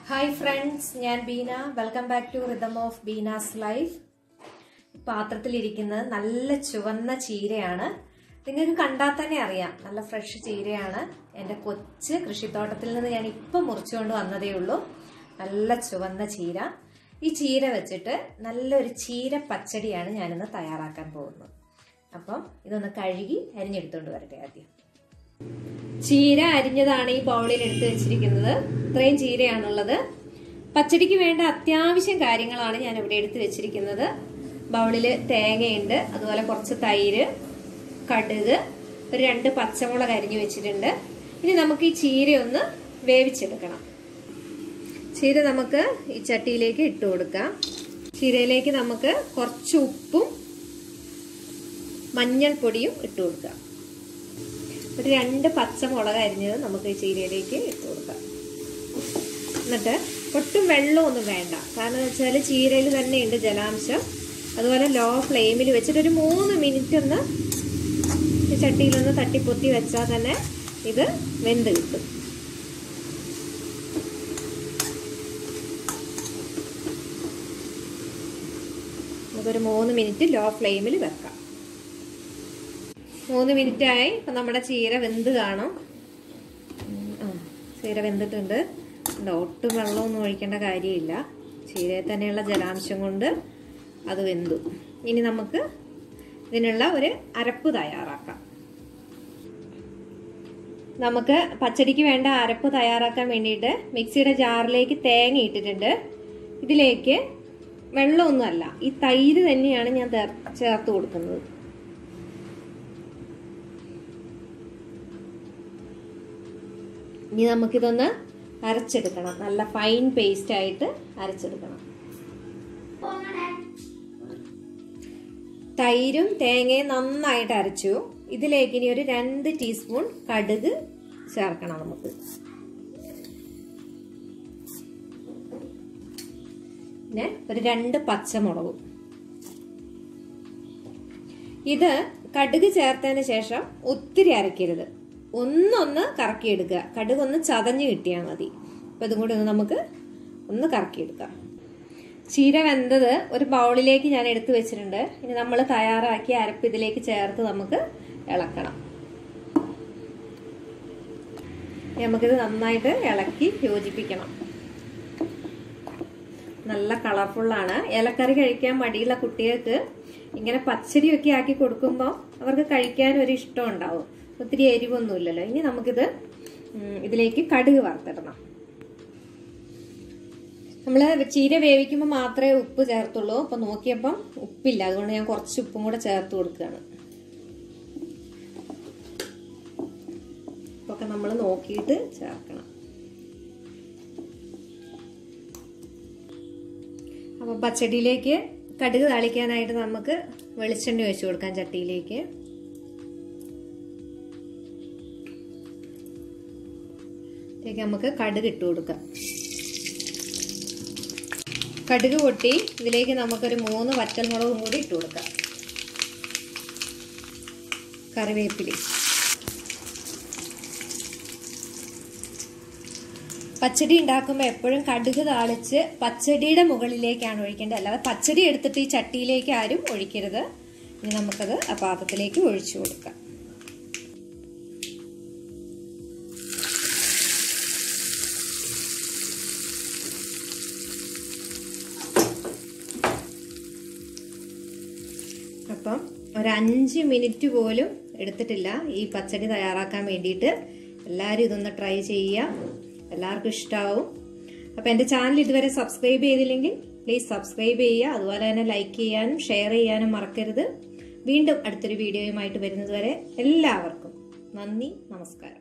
hi friends ഞാൻ Beena welcome back to rhythm of Beena's life പാത്രത്തിലിരിക്കുന്നത് നല്ല ചുവന്ന ചീരയാണ് നിങ്ങൾക്ക് കണ്ടാൽ തന്നെ അറിയാം നല്ല ഫ്രഷ് ചീരയാണ് എൻ്റെ കൊച്ച് കൃഷിത്തോട്ടത്തിൽ നിന്ന് ഞാൻ ഇപ്പം മുറിച്ചുകൊണ്ട് വന്നതേ ഉള്ളൂ നല്ല ചുവന്ന ചീര ഈ ചീര വെച്ചിട്ട് നല്ലൊരു ചീര പച്ചടിയാണ് ഞാനിന്ന് തയ്യാറാക്കാൻ പോകുന്നത് അപ്പം ഇതൊന്ന് കഴുകി അരിഞ്ഞെടുത്തുകൊണ്ട് വരട്ടെ ആദ്യം ചീര അരിഞ്ഞതാണ് ഈ ബൗളിൽ എടുത്തു വെച്ചിരിക്കുന്നത് ഇത്രയും ചീരയാണുള്ളത് പച്ചടിക്ക് വേണ്ട അത്യാവശ്യം കാര്യങ്ങളാണ് ഞാൻ ഇവിടെ എടുത്തു വെച്ചിരിക്കുന്നത് ബൗളില് തേങ്ങയുണ്ട് അതുപോലെ കുറച്ച് തൈര് കടുക് ഒരു രണ്ട് പച്ചമുളക് അരിഞ്ഞു വെച്ചിട്ടുണ്ട് ഇനി നമുക്ക് ഈ ചീര ഒന്ന് വേവിച്ചെടുക്കണം ചീര നമുക്ക് ഈ ചട്ടിയിലേക്ക് ഇട്ട് കൊടുക്കാം ചീരയിലേക്ക് നമുക്ക് കുറച്ച് ഉപ്പും മഞ്ഞൾപ്പൊടിയും ഇട്ട് കൊടുക്കാം ഒരു രണ്ട് പച്ചമുളക് അരിഞ്ഞത് നമുക്ക് ഈ ചീരയിലേക്ക് ഇട്ട് കൊടുക്കാം എന്നിട്ട് ഒട്ടും വെള്ളമൊന്നും വേണ്ട കാരണം എന്ന് വെച്ചാൽ ചീരയിൽ തന്നെ ഉണ്ട് ജലാംശം അതുപോലെ ലോ ഫ്ലെയിമിൽ വെച്ചിട്ട് ഒരു മൂന്ന് മിനിറ്റ് ഒന്ന് ഈ ചട്ടിയിലൊന്ന് തട്ടിപ്പൊത്തി വെച്ചാൽ തന്നെ ഇത് വെന്ത് കിട്ടും നമുക്കൊരു മൂന്ന് മിനിറ്റ് ലോ ഫ്ലെയിമിൽ വെക്കാം മൂന്ന് മിനിറ്റ് ആയി ഇപ്പം നമ്മുടെ ചീര വെന്ത് കാണും ആ ചീര വെന്തിട്ടുണ്ട് ഒട്ടും വെള്ളമൊന്നും ഒഴിക്കേണ്ട കാര്യമില്ല ചീരയിൽ തന്നെയുള്ള ജലാംശം കൊണ്ട് അത് വെന്തു ഇനി നമുക്ക് ഇതിനുള്ള ഒരു അരപ്പ് തയ്യാറാക്കാം നമുക്ക് പച്ചടിക്ക് വേണ്ട അരപ്പ് തയ്യാറാക്കാൻ വേണ്ടിയിട്ട് മിക്സിയുടെ ജാറിലേക്ക് തേങ്ങ ഇട്ടിട്ടുണ്ട് ഇതിലേക്ക് വെള്ളമൊന്നുമല്ല ഈ തൈര് തന്നെയാണ് ഞാൻ ചേർത്ത് കൊടുക്കുന്നത് ഇനി നമുക്കിതൊന്ന് അരച്ചെടുക്കണം നല്ല ഫൈൻ പേസ്റ്റ് ആയിട്ട് അരച്ചെടുക്കണം തൈരും തേങ്ങയും നന്നായിട്ട് അരച്ചു ഇതിലേക്ക് ഇനി ഒരു രണ്ട് ടീസ്പൂൺ കടുക് ചേർക്കണം നമുക്ക് പിന്നെ ഒരു രണ്ട് പച്ചമുളകും ഇത് കടുക് ചേർത്തതിന് ശേഷം ഒത്തിരി അരയ്ക്കരുത് ഒന്നൊന്ന് കറക്കിയെടുക്കുക കടുക് ഒന്ന് ചതഞ്ഞ് കിട്ടിയാൽ മതി അപ്പം ഇതും കൂടി ഒന്ന് നമുക്ക് ഒന്ന് കറക്കിയെടുക്കാം ചീര വെന്തത് ഒരു ബൗളിലേക്ക് ഞാൻ എടുത്തു വെച്ചിട്ടുണ്ട് ഇനി നമ്മൾ തയ്യാറാക്കിയ അരപ്പ് ഇതിലേക്ക് ചേർത്ത് നമുക്ക് ഇളക്കണം നമുക്കിത് നന്നായിട്ട് ഇളക്കി യോജിപ്പിക്കണം നല്ല കളർഫുള്ളാണ് ഇലക്കറി കഴിക്കാൻ മടിയുള്ള കുട്ടികൾക്ക് ഇങ്ങനെ പച്ചടിയൊക്കെ ആക്കി കൊടുക്കുമ്പോൾ അവർക്ക് കഴിക്കാൻ ഒരു ഇഷ്ടം ഉണ്ടാവും ഒത്തിരി എരിവൊന്നുമില്ലല്ലോ ഇനി നമുക്കിത് ഇതിലേക്ക് കടുക് വറുത്തിടണം നമ്മൾ ചീര വേവിക്കുമ്പോൾ മാത്രമേ ഉപ്പ് ചേർത്തുള്ളൂ അപ്പൊ നോക്കിയപ്പം ഉപ്പില്ല അതുകൊണ്ട് ഞാൻ കുറച്ച് ഉപ്പും കൂടെ ചേർത്ത് കൊടുക്കുകയാണ് ഒക്കെ നമ്മൾ നോക്കിയിട്ട് ചേർക്കണം അപ്പൊ പച്ചടിയിലേക്ക് കടുക് താളിക്കാനായിട്ട് നമുക്ക് വെളിച്ചെണ്ണ ഒഴിച്ചു കൊടുക്കാം ചട്ടിയിലേക്ക് ഇതിലേക്ക് നമുക്ക് കടുക് ഇട്ട് കൊടുക്കാം കടുക് പൊട്ടി ഇതിലേക്ക് നമുക്കൊരു മൂന്ന് വറ്റൽമുളകും കൂടി ഇട്ട് കൊടുക്കാം കറിവേപ്പിലി പച്ചടി ഉണ്ടാക്കുമ്പോൾ എപ്പോഴും കടുക് താളിച്ച് പച്ചടിയുടെ മുകളിലേക്കാണ് ഒഴിക്കേണ്ടത് അല്ലാതെ പച്ചടി എടുത്തിട്ട് ഈ ചട്ടിയിലേക്ക് ആരും ഒഴിക്കരുത് ഇനി നമുക്കത് ആ പാത്രത്തിലേക്ക് ഒഴിച്ചു കൊടുക്കാം അപ്പം ഒരു അഞ്ച് മിനിറ്റ് പോലും എടുത്തിട്ടില്ല ഈ പച്ചടി തയ്യാറാക്കാൻ വേണ്ടിയിട്ട് എല്ലാവരും ഇതൊന്ന് ട്രൈ ചെയ്യുക എല്ലാവർക്കും ഇഷ്ടമാവും അപ്പം എൻ്റെ ചാനൽ ഇതുവരെ സബ്സ്ക്രൈബ് ചെയ്തില്ലെങ്കിൽ പ്ലീസ് സബ്സ്ക്രൈബ് ചെയ്യുക അതുപോലെ തന്നെ ലൈക്ക് ചെയ്യാനും ഷെയർ ചെയ്യാനും മറക്കരുത് വീണ്ടും അടുത്തൊരു വീഡിയോയുമായിട്ട് വരുന്നത് വരെ എല്ലാവർക്കും നന്ദി നമസ്കാരം